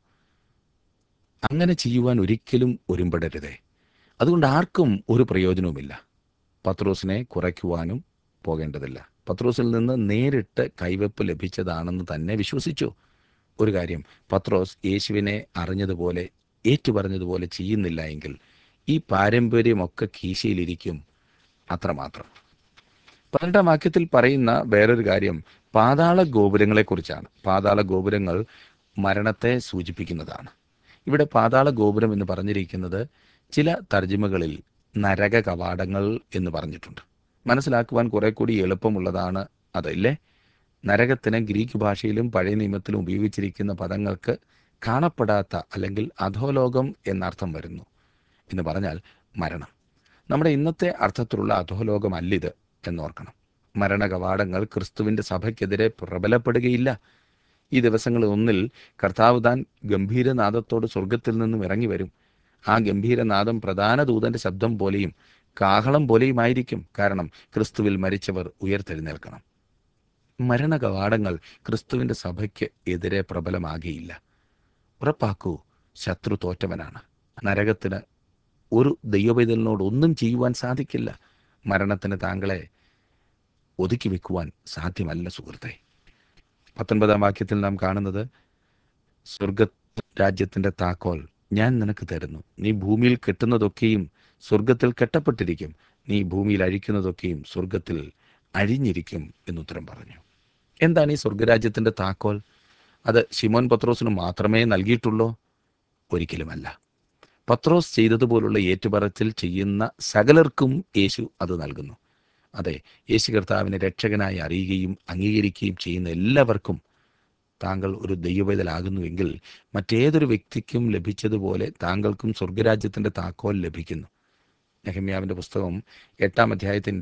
അങ്ങനെ ചെയ്യുവാൻ ഒരിക്കലും ഒരുമ്പെടരുതേ അതുകൊണ്ട് ആർക്കും ഒരു പ്രയോജനവുമില്ല പത്രോസിനെ കുറയ്ക്കുവാനും പോകേണ്ടതില്ല പത്രോസിൽ നിന്ന് നേരിട്ട് കൈവെപ്പ് ലഭിച്ചതാണെന്ന് തന്നെ വിശ്വസിച്ചു ഒരു കാര്യം പത്രോസ് യേശുവിനെ അറിഞ്ഞതുപോലെ ഏറ്റുപറഞ്ഞതുപോലെ ചെയ്യുന്നില്ല എങ്കിൽ ഈ പാരമ്പര്യമൊക്കെ കീശയിലിരിക്കും അത്രമാത്രം പന്ത്രണ്ടാം വാക്യത്തിൽ പറയുന്ന വേറൊരു കാര്യം പാതാള ഗോപുരങ്ങളെക്കുറിച്ചാണ് പാതാള ഗോപുരങ്ങൾ മരണത്തെ സൂചിപ്പിക്കുന്നതാണ് ഇവിടെ പാതാള ഗോപുരം എന്ന് പറഞ്ഞിരിക്കുന്നത് ചില തർജിമകളിൽ നരക കവാടങ്ങൾ എന്ന് പറഞ്ഞിട്ടുണ്ട് മനസ്സിലാക്കുവാൻ കുറെ കൂടി എളുപ്പമുള്ളതാണ് അതല്ലേ നരകത്തിന് ഗ്രീക്ക് ഭാഷയിലും പഴയ നിയമത്തിലും ഉപയോഗിച്ചിരിക്കുന്ന പദങ്ങൾക്ക് കാണപ്പെടാത്ത അല്ലെങ്കിൽ അധോലോകം എന്നർത്ഥം വരുന്നു എന്ന് പറഞ്ഞാൽ മരണം നമ്മുടെ ഇന്നത്തെ അർത്ഥത്തിലുള്ള അധോലോകമല്ലിത് എന്നോർക്കണം മരണ കവാടങ്ങൾ ക്രിസ്തുവിന്റെ സഭയ്ക്കെതിരെ പ്രബലപ്പെടുകയില്ല ഈ ദിവസങ്ങളിൽ ഒന്നിൽ കർത്താവ് താൻ ഗംഭീരനാദത്തോട് സ്വർഗത്തിൽ നിന്നും ഇറങ്ങി വരും ആ ഗംഭീരനാദം പ്രധാന ദൂതന്റെ ശബ്ദം പോലെയും കാഹളം പോലെയുമായിരിക്കും കാരണം ക്രിസ്തുവിൽ മരിച്ചവർ ഉയർത്തെഴുന്നേൽക്കണം മരണ കവാടങ്ങൾ ക്രിസ്തുവിന്റെ സഭയ്ക്ക് എതിരെ പ്രബലമാകിയില്ല ഉറപ്പാക്കൂ ശത്രു തോറ്റവനാണ് നരകത്തിന് ഒരു ദൈവപൈതലിനോട് ഒന്നും ചെയ്യുവാൻ സാധിക്കില്ല മരണത്തിന് താങ്കളെ ഒതുക്കി വെക്കുവാൻ സാധ്യമല്ല സുഹൃത്തെ പത്തൊൻപതാം വാക്യത്തിൽ നാം കാണുന്നത് സ്വർഗ രാജ്യത്തിന്റെ താക്കോൽ ഞാൻ നിനക്ക് തരുന്നു നീ ഭൂമിയിൽ കെട്ടുന്നതൊക്കെയും സ്വർഗത്തിൽ കെട്ടപ്പെട്ടിരിക്കും നീ ഭൂമിയിൽ അഴിക്കുന്നതൊക്കെയും സ്വർഗത്തിൽ അഴിഞ്ഞിരിക്കും എന്നുത്തരം പറഞ്ഞു എന്താണ് ഈ സ്വർഗരാജ്യത്തിന്റെ താക്കോൽ അത് ശിമോൻ പത്രോസിന് മാത്രമേ നൽകിയിട്ടുള്ളൂ ഒരിക്കലുമല്ല പത്രോസ് ചെയ്തതുപോലുള്ള ഏറ്റുപറച്ചിൽ ചെയ്യുന്ന സകലർക്കും യേശു അത് നൽകുന്നു അതെ യേശു കർത്താവിനെ രക്ഷകനായി അറിയുകയും അംഗീകരിക്കുകയും ചെയ്യുന്ന എല്ലാവർക്കും താങ്കൾ ഒരു ദൈവവേദലാകുന്നുവെങ്കിൽ മറ്റേതൊരു വ്യക്തിക്കും ലഭിച്ചതുപോലെ താങ്കൾക്കും സ്വർഗരാജ്യത്തിൻ്റെ താക്കോൽ ലഭിക്കുന്നു നെഹമ്യാവിൻ്റെ പുസ്തകം എട്ടാം അധ്യായത്തിൻ്റെ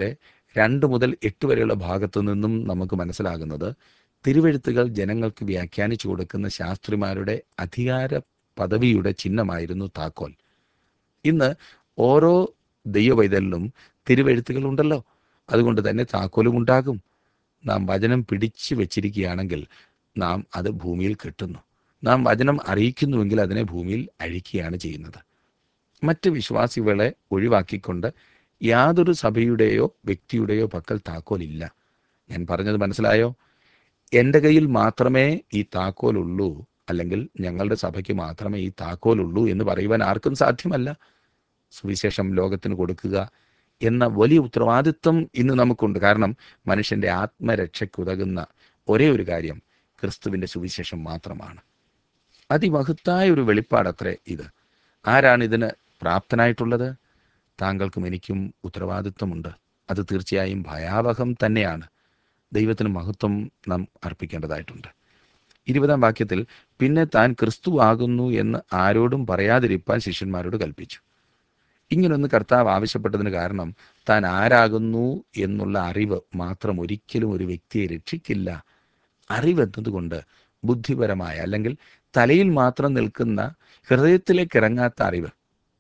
രണ്ട് മുതൽ എട്ട് വരെയുള്ള ഭാഗത്തു നിന്നും നമുക്ക് മനസ്സിലാകുന്നത് തിരുവെഴുത്തുകൾ ജനങ്ങൾക്ക് വ്യാഖ്യാനിച്ചു കൊടുക്കുന്ന ശാസ്ത്രിമാരുടെ അധികാര പദവിയുടെ ചിഹ്നമായിരുന്നു താക്കോൽ ഇന്ന് ഓരോ ദൈവവൈതലിനും തിരുവെഴുത്തുകൾ ഉണ്ടല്ലോ അതുകൊണ്ട് തന്നെ താക്കോലും ഉണ്ടാകും നാം വചനം പിടിച്ചു വെച്ചിരിക്കുകയാണെങ്കിൽ നാം അത് ഭൂമിയിൽ കെട്ടുന്നു നാം വചനം അറിയിക്കുന്നുവെങ്കിൽ അതിനെ ഭൂമിയിൽ അഴിക്കുകയാണ് ചെയ്യുന്നത് മറ്റ് വിശ്വാസികളെ ഒഴിവാക്കിക്കൊണ്ട് യാതൊരു സഭയുടെയോ വ്യക്തിയുടെയോ പക്കൽ താക്കോലില്ല ഞാൻ പറഞ്ഞത് മനസ്സിലായോ എൻ്റെ കയ്യിൽ മാത്രമേ ഈ താക്കോലുള്ളൂ അല്ലെങ്കിൽ ഞങ്ങളുടെ സഭയ്ക്ക് മാത്രമേ ഈ താക്കോലുള്ളൂ എന്ന് പറയുവാൻ ആർക്കും സാധ്യമല്ല സുവിശേഷം ലോകത്തിന് കൊടുക്കുക എന്ന വലിയ ഉത്തരവാദിത്വം ഇന്ന് നമുക്കുണ്ട് കാരണം മനുഷ്യന്റെ ആത്മരക്ഷയ്ക്കുതകുന്ന ഒരേ ഒരു കാര്യം ക്രിസ്തുവിന്റെ സുവിശേഷം മാത്രമാണ് അതിമഹത്തായ ഒരു വെളിപ്പാടത്രേ ഇത് ആരാണ് ഇതിന് പ്രാപ്തനായിട്ടുള്ളത് താങ്കൾക്കും എനിക്കും ഉത്തരവാദിത്വമുണ്ട് അത് തീർച്ചയായും ഭയാവഹം തന്നെയാണ് ദൈവത്തിന് മഹത്വം നാം അർപ്പിക്കേണ്ടതായിട്ടുണ്ട് ഇരുപതാം വാക്യത്തിൽ പിന്നെ താൻ ക്രിസ്തു ആകുന്നു എന്ന് ആരോടും പറയാതിരിപ്പാൻ ശിഷ്യന്മാരോട് കൽപ്പിച്ചു ഇങ്ങനൊന്ന് കർത്താവ് ആവശ്യപ്പെട്ടതിന് കാരണം താൻ ആരാകുന്നു എന്നുള്ള അറിവ് മാത്രം ഒരിക്കലും ഒരു വ്യക്തിയെ രക്ഷിക്കില്ല അറിവെന്നതുകൊണ്ട് ബുദ്ധിപരമായ അല്ലെങ്കിൽ തലയിൽ മാത്രം നിൽക്കുന്ന ഹൃദയത്തിലേക്ക് ഇറങ്ങാത്ത അറിവ്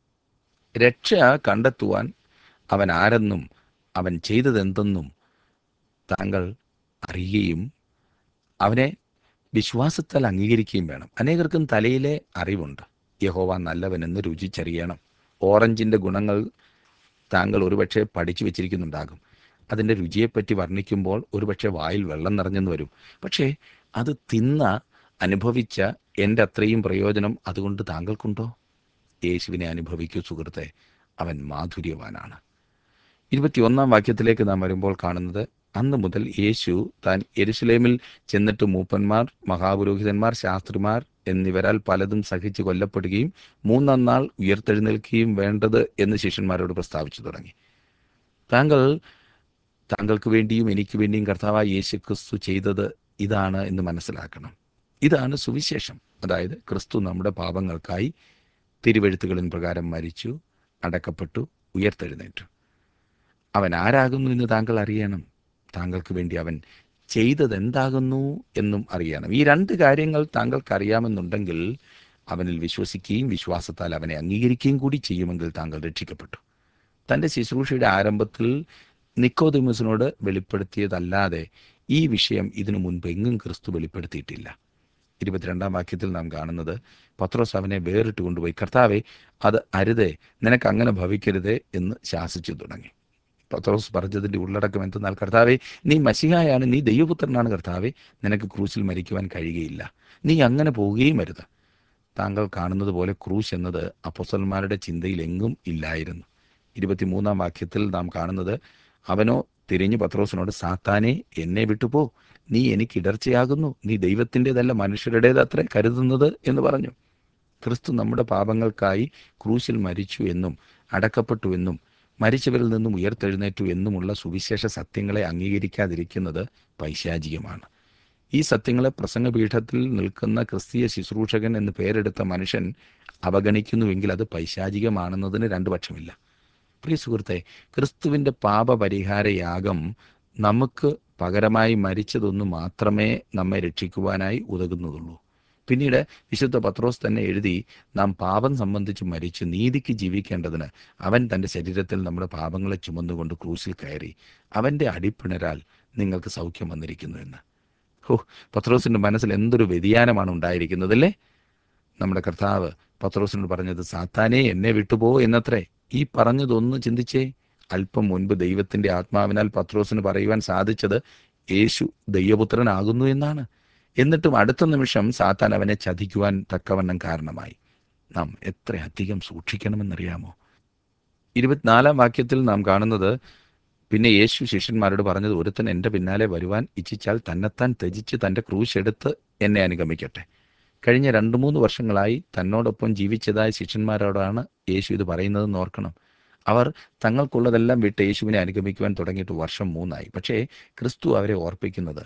രക്ഷ കണ്ടെത്തുവാൻ അവൻ ആരെന്നും അവൻ ചെയ്തതെന്തെന്നും താങ്കൾ അറിയുകയും അവനെ വിശ്വാസത്താൽ അംഗീകരിക്കുകയും വേണം അനേകർക്കും തലയിലെ അറിവുണ്ട് യഹോവ നല്ലവനെന്ന് രുചിച്ചറിയണം ഓറഞ്ചിൻ്റെ ഗുണങ്ങൾ താങ്കൾ ഒരുപക്ഷെ പഠിച്ചു വെച്ചിരിക്കുന്നുണ്ടാകും അതിൻ്റെ രുചിയെപ്പറ്റി വർണ്ണിക്കുമ്പോൾ ഒരുപക്ഷെ വായിൽ വെള്ളം നിറഞ്ഞെന്ന് വരും പക്ഷേ അത് തിന്ന അനുഭവിച്ച എൻ്റെ അത്രയും പ്രയോജനം അതുകൊണ്ട് താങ്കൾക്കുണ്ടോ യേശുവിനെ അനുഭവിക്കൂ സുഹൃത്തെ അവൻ മാധുര്യവാനാണ് ഇരുപത്തിയൊന്നാം വാക്യത്തിലേക്ക് നാം വരുമ്പോൾ കാണുന്നത് അന്ന് മുതൽ യേശു താൻ എരുസലേമിൽ ചെന്നിട്ട് മൂപ്പന്മാർ മഹാപുരോഹിതന്മാർ ശാസ്ത്രിമാർ എന്നിവരാൽ പലതും സഹിച്ച് കൊല്ലപ്പെടുകയും മൂന്നാം നാൾ ഉയർത്തെഴുന്നേൽക്കുകയും വേണ്ടത് എന്ന് ശിഷ്യന്മാരോട് പ്രസ്താവിച്ചു തുടങ്ങി താങ്കൾ താങ്കൾക്ക് വേണ്ടിയും എനിക്ക് വേണ്ടിയും കർത്താവായ യേശു ക്രിസ്തു ചെയ്തത് ഇതാണ് എന്ന് മനസ്സിലാക്കണം ഇതാണ് സുവിശേഷം അതായത് ക്രിസ്തു നമ്മുടെ പാപങ്ങൾക്കായി തിരുവെഴുത്തുകളിൻ പ്രകാരം മരിച്ചു അടക്കപ്പെട്ടു ഉയർത്തെഴുന്നേറ്റു അവൻ ആരാകുന്നു എന്ന് താങ്കൾ അറിയണം താങ്കൾക്ക് വേണ്ടി അവൻ ചെയ്തത് എന്താകുന്നു എന്നും അറിയണം ഈ രണ്ട് കാര്യങ്ങൾ താങ്കൾക്ക് അറിയാമെന്നുണ്ടെങ്കിൽ അവനിൽ വിശ്വസിക്കുകയും വിശ്വാസത്താൽ അവനെ അംഗീകരിക്കുകയും കൂടി ചെയ്യുമെങ്കിൽ താങ്കൾ രക്ഷിക്കപ്പെട്ടു തൻ്റെ ശുശ്രൂഷയുടെ ആരംഭത്തിൽ നിക്കോദിമസിനോട് വെളിപ്പെടുത്തിയതല്ലാതെ ഈ വിഷയം ഇതിനു മുൻപ് എങ്ങും ക്രിസ്തു വെളിപ്പെടുത്തിയിട്ടില്ല ഇരുപത്തിരണ്ടാം വാക്യത്തിൽ നാം കാണുന്നത് പത്രോസ് അവനെ വേറിട്ട് കൊണ്ടുപോയി കർത്താവെ അത് അരുതേ നിനക്ക് അങ്ങനെ ഭവിക്കരുതേ എന്ന് ശാസിച്ചു തുടങ്ങി പത്രോസ് പറഞ്ഞതിൻ്റെ ഉള്ളടക്കം എന്തെന്നാൽ കർത്താവെ നീ മസിഹായാണ് നീ ദൈവപുത്രനാണ് കർത്താവെ നിനക്ക് ക്രൂശിൽ മരിക്കുവാൻ കഴിയുകയില്ല നീ അങ്ങനെ പോവുകയും അരുത് താങ്കൾ കാണുന്നത് പോലെ ക്രൂശ് എന്നത് അപ്പൊസന്മാരുടെ ചിന്തയിൽ എങ്ങും ഇല്ലായിരുന്നു ഇരുപത്തിമൂന്നാം വാക്യത്തിൽ നാം കാണുന്നത് അവനോ തിരിഞ്ഞു പത്രോസിനോട് സാത്താനെ എന്നെ വിട്ടുപോ നീ എനിക്ക് ഇടർച്ചയാകുന്നു നീ ദൈവത്തിൻ്റെതല്ല മനുഷ്യരുടേതത്രേ കരുതുന്നത് എന്ന് പറഞ്ഞു ക്രിസ്തു നമ്മുടെ പാപങ്ങൾക്കായി ക്രൂശിൽ മരിച്ചു എന്നും അടക്കപ്പെട്ടു എന്നും മരിച്ചവരിൽ നിന്നും ഉയർത്തെഴുന്നേറ്റു എന്നുമുള്ള സുവിശേഷ സത്യങ്ങളെ അംഗീകരിക്കാതിരിക്കുന്നത് പൈശാചികമാണ് ഈ സത്യങ്ങളെ പ്രസംഗപീഠത്തിൽ നിൽക്കുന്ന ക്രിസ്തീയ ശുശ്രൂഷകൻ എന്ന് പേരെടുത്ത മനുഷ്യൻ അവഗണിക്കുന്നുവെങ്കിൽ അത് പൈശാചികമാണെന്നതിന് രണ്ടു പക്ഷമില്ല പ്രിയ സുഹൃത്തെ ക്രിസ്തുവിൻ്റെ പാപപരിഹാര യാഗം നമുക്ക് പകരമായി മരിച്ചതൊന്നു മാത്രമേ നമ്മെ രക്ഷിക്കുവാനായി ഉതകുന്നതുള്ളൂ പിന്നീട് വിശുദ്ധ പത്രോസ് തന്നെ എഴുതി നാം പാപം സംബന്ധിച്ച് മരിച്ച് നീതിക്ക് ജീവിക്കേണ്ടതിന് അവൻ തൻ്റെ ശരീരത്തിൽ നമ്മുടെ പാപങ്ങളെ ചുമന്നുകൊണ്ട് ക്രൂസിൽ കയറി അവൻ്റെ അടിപ്പിണരാൽ നിങ്ങൾക്ക് സൗഖ്യം വന്നിരിക്കുന്നു എന്ന് ഹോ പത്രോസിൻ്റെ മനസ്സിൽ എന്തൊരു വ്യതിയാനമാണ് ഉണ്ടായിരിക്കുന്നതല്ലേ നമ്മുടെ കർത്താവ് പത്രോസിനോട് പറഞ്ഞത് സാത്താനെ എന്നെ വിട്ടുപോ എന്നത്രേ ഈ പറഞ്ഞതൊന്ന് ചിന്തിച്ചേ അല്പം മുൻപ് ദൈവത്തിന്റെ ആത്മാവിനാൽ പത്രോസിന് പറയുവാൻ സാധിച്ചത് യേശു ദൈവപുത്രനാകുന്നു എന്നാണ് എന്നിട്ടും അടുത്ത നിമിഷം സാത്താൻ അവനെ ചതിക്കുവാൻ തക്കവണ്ണം കാരണമായി നാം എത്ര അധികം സൂക്ഷിക്കണമെന്നറിയാമോ ഇരുപത്തിനാലാം വാക്യത്തിൽ നാം കാണുന്നത് പിന്നെ യേശു ശിഷ്യന്മാരോട് പറഞ്ഞത് ഒരുത്തൻ എൻ്റെ പിന്നാലെ വരുവാൻ ഇച്ഛിച്ചാൽ തന്നെത്താൻ ത്യജിച്ച് തൻ്റെ ക്രൂശ് എടുത്ത് എന്നെ അനുഗമിക്കട്ടെ കഴിഞ്ഞ രണ്ട് മൂന്ന് വർഷങ്ങളായി തന്നോടൊപ്പം ജീവിച്ചതായ ശിഷ്യന്മാരോടാണ് യേശു ഇത് പറയുന്നതെന്ന് ഓർക്കണം അവർ തങ്ങൾക്കുള്ളതെല്ലാം വിട്ട് യേശുവിനെ അനുഗമിക്കുവാൻ തുടങ്ങിയിട്ട് വർഷം മൂന്നായി പക്ഷേ ക്രിസ്തു അവരെ ഓർപ്പിക്കുന്നത്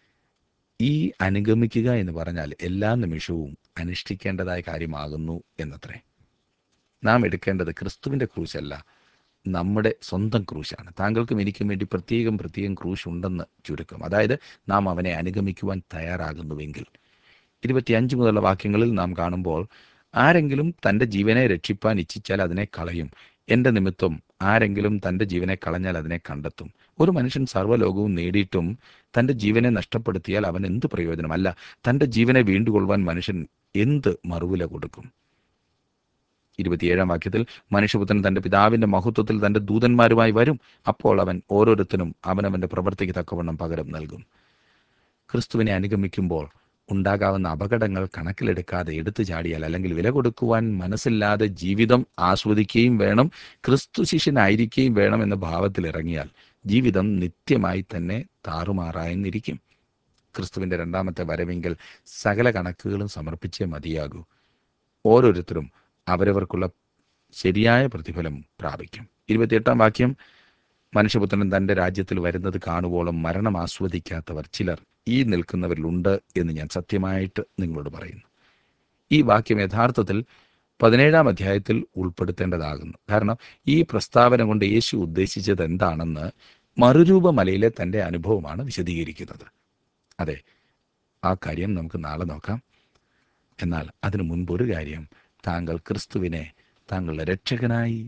ഈ അനുഗമിക്കുക എന്ന് പറഞ്ഞാൽ എല്ലാ നിമിഷവും അനുഷ്ഠിക്കേണ്ടതായ കാര്യമാകുന്നു എന്നത്രേ നാം എടുക്കേണ്ടത് ക്രിസ്തുവിൻ്റെ ക്രൂശല്ല നമ്മുടെ സ്വന്തം ക്രൂശാണ് താങ്കൾക്കും എനിക്കും വേണ്ടി പ്രത്യേകം പ്രത്യേകം ക്രൂശ് ഉണ്ടെന്ന് ചുരുക്കം അതായത് നാം അവനെ അനുഗമിക്കുവാൻ തയ്യാറാകുന്നുവെങ്കിൽ ഇരുപത്തിയഞ്ച് മുതലുള്ള വാക്യങ്ങളിൽ നാം കാണുമ്പോൾ ആരെങ്കിലും തൻ്റെ ജീവനെ രക്ഷിപ്പാൻ ഇച്ഛിച്ചാൽ അതിനെ കളയും എൻ്റെ നിമിത്തം ആരെങ്കിലും തൻ്റെ ജീവനെ കളഞ്ഞാൽ അതിനെ കണ്ടെത്തും ഒരു മനുഷ്യൻ സർവ്വലോകവും നേടിയിട്ടും തൻ്റെ ജീവനെ നഷ്ടപ്പെടുത്തിയാൽ അവൻ എന്ത് പ്രയോജനമല്ല തൻ്റെ ജീവനെ വീണ്ടുകൊള്ളുവാൻ മനുഷ്യൻ എന്ത് മറുവില കൊടുക്കും ഇരുപത്തിയേഴാം വാക്യത്തിൽ മനുഷ്യപുത്രൻ തന്റെ പിതാവിന്റെ മഹത്വത്തിൽ തന്റെ ദൂതന്മാരുമായി വരും അപ്പോൾ അവൻ ഓരോരുത്തരും അവനവന്റെ പ്രവൃത്തിക്ക് തക്കവണ്ണം പകരം നൽകും ക്രിസ്തുവിനെ അനുഗമിക്കുമ്പോൾ ഉണ്ടാകാവുന്ന അപകടങ്ങൾ കണക്കിലെടുക്കാതെ എടുത്തു ചാടിയാൽ അല്ലെങ്കിൽ വില കൊടുക്കുവാൻ മനസ്സില്ലാതെ ജീവിതം ആസ്വദിക്കുകയും വേണം ക്രിസ്തു ശിഷ്യനായിരിക്കുകയും വേണം എന്ന ഭാവത്തിൽ ഇറങ്ങിയാൽ ജീവിതം നിത്യമായി തന്നെ താറുമാറായെന്നിരിക്കും ക്രിസ്തുവിന്റെ രണ്ടാമത്തെ വരവെങ്കിൽ സകല കണക്കുകളും സമർപ്പിച്ചേ മതിയാകൂ ഓരോരുത്തരും അവരവർക്കുള്ള ശരിയായ പ്രതിഫലം പ്രാപിക്കും ഇരുപത്തിയെട്ടാം വാക്യം മനുഷ്യപുത്രൻ തൻ്റെ രാജ്യത്തിൽ വരുന്നത് കാണുവോളം മരണം ആസ്വദിക്കാത്തവർ ചിലർ ഈ നിൽക്കുന്നവരിലുണ്ട് എന്ന് ഞാൻ സത്യമായിട്ട് നിങ്ങളോട് പറയുന്നു ഈ വാക്യം യഥാർത്ഥത്തിൽ പതിനേഴാം അധ്യായത്തിൽ ഉൾപ്പെടുത്തേണ്ടതാകുന്നു കാരണം ഈ പ്രസ്താവന കൊണ്ട് യേശു ഉദ്ദേശിച്ചത് എന്താണെന്ന് മറുരൂപമലയിലെ തൻ്റെ അനുഭവമാണ് വിശദീകരിക്കുന്നത് അതെ ആ കാര്യം നമുക്ക് നാളെ നോക്കാം എന്നാൽ അതിനു മുൻപ് ഒരു കാര്യം താങ്കൾ ക്രിസ്തുവിനെ താങ്കളുടെ രക്ഷകനായി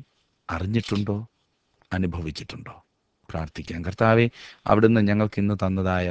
അറിഞ്ഞിട്ടുണ്ടോ അനുഭവിച്ചിട്ടുണ്ടോ പ്രാർത്ഥിക്കാം കർത്താവെ അവിടുന്ന് ഞങ്ങൾക്ക് ഇന്ന് തന്നതായ